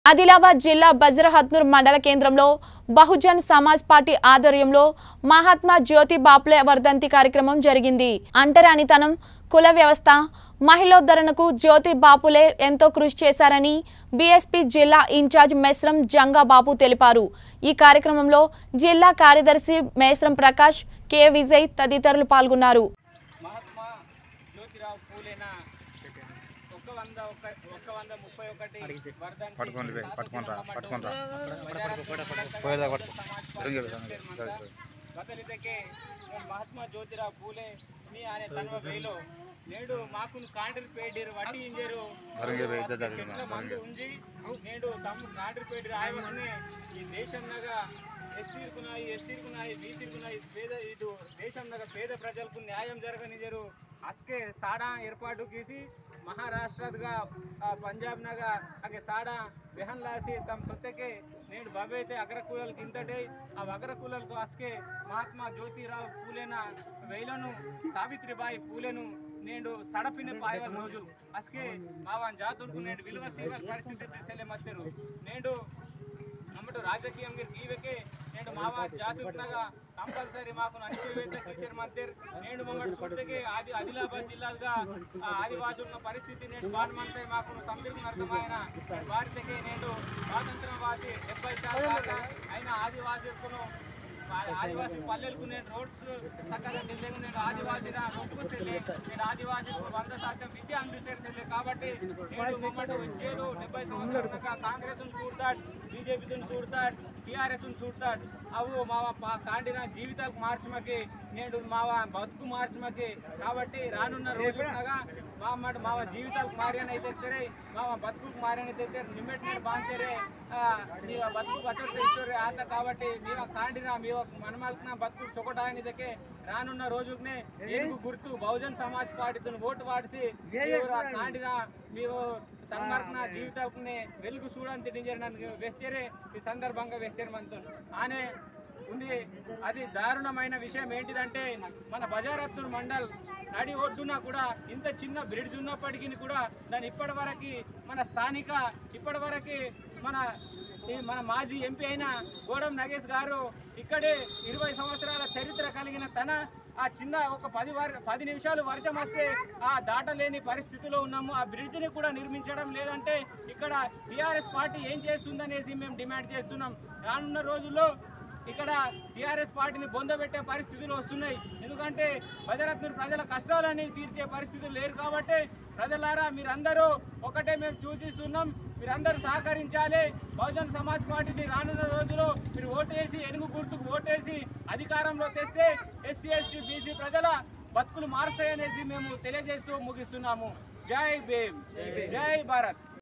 ఆదిలాబాద్ జిల్లా బజ్రహత్నూర్ మండల కేంద్రంలో బహుజన్ సమాజ్ పార్టీ ఆధ్వర్యంలో మహాత్మా జ్యోతి బాపులే వర్ధంతి కార్యక్రమం జరిగింది అంటరానితనం కుల వ్యవస్థ మహిళోద్ధరణకు జ్యోతి బాపులే ఎంతో కృషి చేశారని బీఎస్పీ జిల్లా ఇన్ఛార్జ్ మేస్రం జంగా బాపు తెలిపారు ఈ కార్యక్రమంలో జిల్లా కార్యదర్శి మేస్రం ప్రకాష్ కె విజయ్ తదితరులు పాల్గొన్నారు మహాత్మా జ్యోతిరావు పూలేన ఒక్క వంద ఒక్క ఒక్క వంద ముప్పై ఒకటి వర్ధంతి పట్టుకోండి బే, పట్టుకోండి రా, స్వాతంత్ర పట్టుకోండి రా. సమరయోధుడు పోయేదా పట్టుకో. సమాజ్ రంగు పార్టీ రంగు, చైర్మన్ సరే, గా సరే. బదలితకే నేను మహాత్మా జ్యోతిరావు పూలే నీ అనే తన్వ వేలో నేడు మాకు కాండ్రి పేడిరు వడ్డీ ఇంజరు రంగు బే, ఇద్దరు చెట్ల రంగు. మందు ఉంచి నేడు తమ్ము కాండ్రి పేడిరు ఆయవనే ఈ దేశంనగా ఎస్సీరుకున్నాయి ఎస్టీరుకున్నాయి బీసీరుకున్నాయి పేద ఇటు దేశంనగా పేద ప్రజలకు న్యాయం జరగనిజరు అస్కే సాడా ఏర్పాటు చేసి మహారాష్ట్రగా పంజాబ్ నగా అగే సాడా బెహన్ లాసి తమ సొత్తకే నేడు భవేతే అగ్రకులకి ఇంతటే ఆ అగ్రకులకు అస్కే మహాత్మా జ్యోతిరావు పూలేన వేలను సావిత్రిబాయి పూలెను నేడు సడపిన పాయవల రోజులు అస్కే మావాన్ జాతులకు నేడు విలువ సీవల పరిస్థితి దిశలే మత్తరు నేడు నమ్మటు రాజకీయంగా గీవకే నేను మావా జాతి ఉన్నగా కంపల్సరీ మాకు అణచివేత టీచర్ మంత్రి నేను మమ్మల్ని చూడకే ఆది ఆదిలాబాద్ జిల్లాగా ఆ ఆదివాసులు ఉన్న పరిస్థితి నేను బాణమంతే మాకు సందర్భం అర్థమైన వారికే నేను స్వాతంత్రం వాసి డెబ్బై శాతం దాకా అయిన ఆదివాసులను ఆదివాసీ పల్లెలకు నేను రోడ్స్ చక్కగా చెల్లెము నేను ఆదివాసీ ఒక్కు చెల్లె నేను ఆదివాసీ వంద శాతం విద్య అందించారు చెల్లె కాబట్టి నేను మమ్మల్ని విద్యలు డెబ్బై సంవత్సరాలుగా కాంగ్రెస్ చూడతాడు బీజేపీతో చూడతాడు టీఆర్ఎస్ చూడతాడు అవు మావ పా- కాండిన జీవితాలకు మార్చమకి నేను మావ బతుకు మార్చమకి కాబట్టి రానున్న రోజులుగా మా మాట మావ జీవితాలకు మారని అయితే తెరే మావ బతుకు మారని అయితే నిమ్మెట్ నేను బాంతేరే నీ బతుకు బతుకు తెచ్చోరే ఆత కాబట్టి మేము కాండిన మీ మనమల్కిన బతుకు చొకటాయనిదకే రానున్న రోజునే ఏనుగు గుర్తు బహుజన్ సమాజ్ పార్టీతో ఓటు వాడిసి మీరు ఆ కాండిన మీరు తన్మర్కన జీవితాలకు వెలుగు చూడని తిండి నన్ను వెచ్చరే ఈ సందర్భంగా వెచ్చరు మనతో ఆనే ఉంది అది దారుణమైన విషయం ఏంటిదంటే మన బజారత్నూర్ మండల్ నడి ఒడ్డున కూడా ఇంత చిన్న బ్రిడ్జ్ ఉన్నప్పటికీ కూడా దాని ఇప్పటి వరకు మన స్థానిక ఇప్పటి వరకు మన ఈ మన మాజీ ఎంపీ అయిన గోడం నగేష్ గారు ఇక్కడే ఇరవై సంవత్సరాల చరిత్ర కలిగిన తన ఆ చిన్న ఒక పది వర్ పది నిమిషాలు వర్షం వస్తే ఆ దాటలేని పరిస్థితిలో ఉన్నాము ఆ బ్రిడ్జ్ని కూడా నిర్మించడం లేదంటే ఇక్కడ టీఆర్ఎస్ పార్టీ ఏం చేస్తుందనేసి మేము డిమాండ్ చేస్తున్నాం రానున్న రోజుల్లో ఇక్కడ టీఆర్ఎస్ పార్టీని బొందబెట్టే పరిస్థితులు వస్తున్నాయి ఎందుకంటే భజరత్నూరు ప్రజల కష్టాలని తీర్చే పరిస్థితులు లేరు కాబట్టి ప్రజలారా మీరందరూ ఒకటే మేము సూచిస్తున్నాం మీరందరూ సహకరించాలి బహుజన్ సమాజ్ పార్టీని రానున్న రోజుల్లో మీరు ఓటేసి ఎనుగు గుర్తుకు ఓటేసి అధికారంలో తెస్తే ఎస్సీ ఎస్టీ బీసీ ప్రజల బతుకులు మారుస్తాయనేసి మేము తెలియజేస్తూ ముగిస్తున్నాము జై భీమ్ జై భారత్